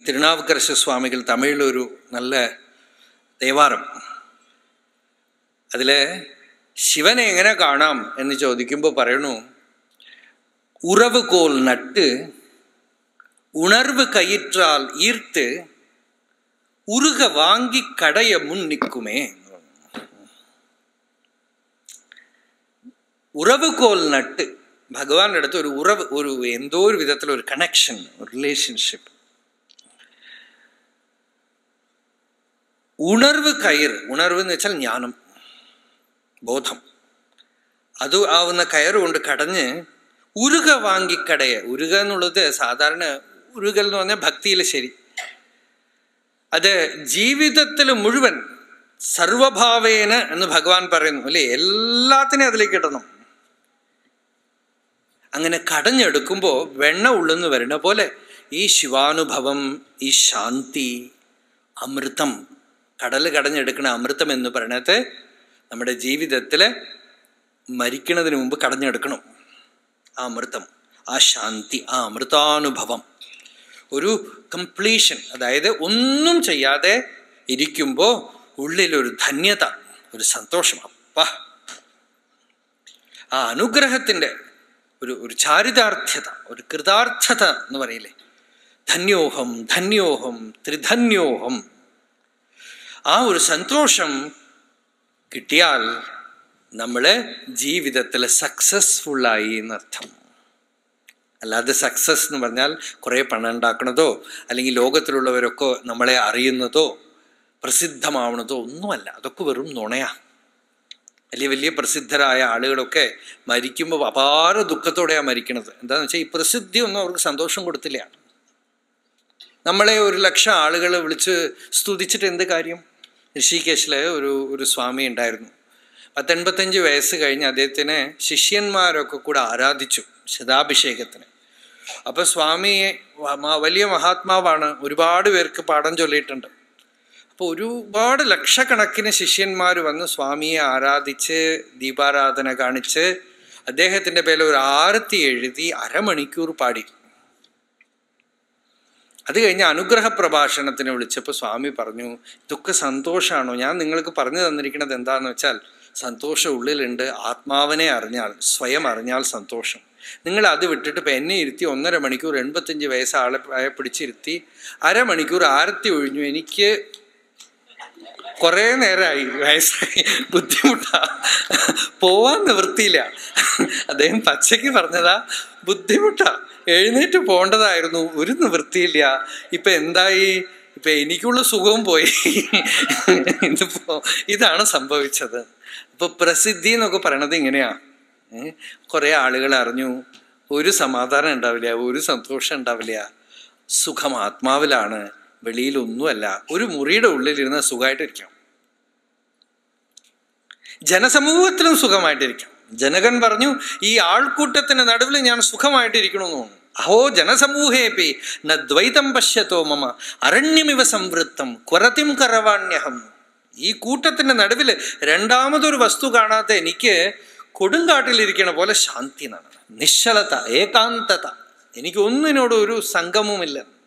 തിരുനാവുക്കരശ സ്വാമികൾ തമിഴിലൊരു നല്ല ദേവാരം അതിൽ ശിവനെ എങ്ങനെ കാണാം എന്ന് ചോദിക്കുമ്പോൾ പറയണു ഉറവ് കോൽ നട്ട് ഉണർവ് കയിற்றால் ஈர்த்து ഉരുക വാങ്ങി കടയ മുൻ നിൽക്കുമേ ഉറവ് കോൽ നട്ട് ഭഗവാന്റെ അടുത്ത് ഒരു ഉറവ് ഒരു എന്തോ ഒരു വിധത്തിൽ ഒരു കണക്ഷൻ റിലേഷൻഷിപ്പ് ഉണർവ് കയർ ഉണർവ് എന്ന് വെച്ചാൽ ജ്ഞാനം ബോധം അത് ആവുന്ന കയറ് കൊണ്ട് കടഞ്ഞ് ഉരുക വാങ്ങിക്കടയ ഉരുക എന്നുള്ളത് സാധാരണ ഉരുകൽ എന്ന് പറഞ്ഞാൽ ഭക്തിയിൽ ശരി അത് ജീവിതത്തിൽ മുഴുവൻ സർവഭാവേന എന്ന് ഭഗവാൻ പറയുന്നു അല്ലേ എല്ലാത്തിനെയും അതിലേക്ക് ഇടണം അങ്ങനെ കടഞ്ഞെടുക്കുമ്പോൾ വെണ്ണ ഉള്ളുന്ന് വരുന്ന പോലെ ഈ ശിവാനുഭവം ഈ ശാന്തി അമൃതം കടൽ കടഞ്ഞെടുക്കുന്ന അമൃതം എന്ന് പറയണത് നമ്മുടെ ജീവിതത്തിൽ മരിക്കുന്നതിന് മുമ്പ് കടഞ്ഞെടുക്കണം ആ അമൃതം ആ ശാന്തി ആ അമൃതാനുഭവം ഒരു കംപ്ലീഷൻ അതായത് ഒന്നും ചെയ്യാതെ ഇരിക്കുമ്പോൾ ഉള്ളിലൊരു ധന്യത ഒരു സന്തോഷം അപ്പാ ആ അനുഗ്രഹത്തിൻ്റെ ഒരു ഒരു ചാരിതാർത്ഥ്യത ഒരു കൃതാർത്ഥത എന്ന് പറയില്ലേ ധന്യോഹം ധന്യോഹം ത്രിധന്യോഹം ആ ഒരു സന്തോഷം കിട്ടിയാൽ നമ്മൾ ജീവിതത്തിൽ സക്സസ്ഫുള്ളായി എന്നർത്ഥം അല്ലാതെ സക്സസ് എന്ന് പറഞ്ഞാൽ കുറേ പണം ഉണ്ടാക്കണതോ അല്ലെങ്കിൽ ലോകത്തിലുള്ളവരൊക്കെ നമ്മളെ അറിയുന്നതോ പ്രസിദ്ധമാവണതോ ഒന്നുമല്ല അതൊക്കെ വെറും നുണയാ വലിയ വലിയ പ്രസിദ്ധരായ ആളുകളൊക്കെ മരിക്കുമ്പോൾ അപാര ദുഃഖത്തോടെയാണ് മരിക്കണത് എന്താണെന്ന് വെച്ചാൽ ഈ പ്രസിദ്ധി ഒന്നും അവർക്ക് സന്തോഷം കൊടുത്തില്ല നമ്മളെ ഒരു ലക്ഷം ആളുകൾ വിളിച്ച് സ്തുതിച്ചിട്ട് എന്ത് കാര്യം ഋഷികേശിലെ ഒരു ഒരു സ്വാമി ഉണ്ടായിരുന്നു പത്തൊൻപത്തഞ്ച് വയസ്സ് കഴിഞ്ഞ് അദ്ദേഹത്തിന് ശിഷ്യന്മാരൊക്കെ കൂടെ ആരാധിച്ചു ശതാഭിഷേകത്തിന് അപ്പൊ സ്വാമി വലിയ മഹാത്മാവാണ് ഒരുപാട് പേർക്ക് പാഠം ചൊല്ലിയിട്ടുണ്ട് അപ്പോൾ ഒരുപാട് ലക്ഷക്കണക്കിന് ശിഷ്യന്മാർ വന്ന് സ്വാമിയെ ആരാധിച്ച് ദീപാരാധന കാണിച്ച് അദ്ദേഹത്തിൻ്റെ പേരിൽ ഒരു ആരത്തി എഴുതി അരമണിക്കൂർ പാടി അത് കഴിഞ്ഞ് അനുഗ്രഹ പ്രഭാഷണത്തിന് വിളിച്ചപ്പോൾ സ്വാമി പറഞ്ഞു ഇതൊക്കെ സന്തോഷമാണോ ഞാൻ നിങ്ങൾക്ക് പറഞ്ഞു തന്നിരിക്കുന്നത് എന്താന്ന് വെച്ചാൽ സന്തോഷം ഉള്ളിലുണ്ട് ആത്മാവിനെ അറിഞ്ഞാൽ സ്വയം അറിഞ്ഞാൽ സന്തോഷം നിങ്ങൾ അത് വിട്ടിട്ട് ഇപ്പം എന്നെ ഇരുത്തി ഒന്നര മണിക്കൂർ എൺപത്തഞ്ച് വയസ്സ് ആളെ ആയ പിടിച്ചിരുത്തി അരമണിക്കൂർ ആരത്തി ഒഴിഞ്ഞു എനിക്ക് കുറേ നേരമായി വയസ്സായി ബുദ്ധിമുട്ടാ പോവാൻ നിവൃത്തിയില്ല അദ്ദേഹം പച്ചയ്ക്ക് പറഞ്ഞതാ ബുദ്ധിമുട്ടാ എഴുന്നേറ്റ് പോണ്ടതായിരുന്നു ഒരു നിവൃത്തിയില്ല ഇപ്പൊ എന്തായി ഇപ്പൊ എനിക്കുള്ള സുഖവും പോയി ഇതിപ്പോ ഇതാണ് സംഭവിച്ചത് അപ്പൊ പ്രസിദ്ധി എന്നൊക്കെ പറയണത് ഇങ്ങനെയാ കുറെ ആളുകൾ അറിഞ്ഞു ഒരു സമാധാനം ഉണ്ടാവില്ല ഒരു സന്തോഷം ഉണ്ടാവില്ല സുഖം ആത്മാവിലാണ് വെളിയിലൊന്നുമല്ല ഒരു മുറിയുടെ ഉള്ളിലിരുന്ന് സുഖമായിട്ടിരിക്കാം ജനസമൂഹത്തിലും സുഖമായിട്ടിരിക്കാം ജനകൻ പറഞ്ഞു ഈ ആൾക്കൂട്ടത്തിന് നടുവിൽ ഞാൻ സുഖമായിട്ടിരിക്കണമെന്ന് തോന്നുന്നു അഹോ ജനസമൂഹേപി ന ദ്വൈതം പശ്യത്തോ മമ അരണ്യമിവ സംവൃത്തം കുറതിം കറവാണ്യഹം ഈ കൂട്ടത്തിന്റെ നടുവിൽ രണ്ടാമതൊരു വസ്തു കാണാത്ത എനിക്ക് കൊടുങ്കാട്ടിലിരിക്കണ പോലെ ശാന്തി എന്നാണ് നിശ്ചലത ഏകാന്തത എനിക്ക് ഒന്നിനോട് ഒരു സംഗമവുമില്ല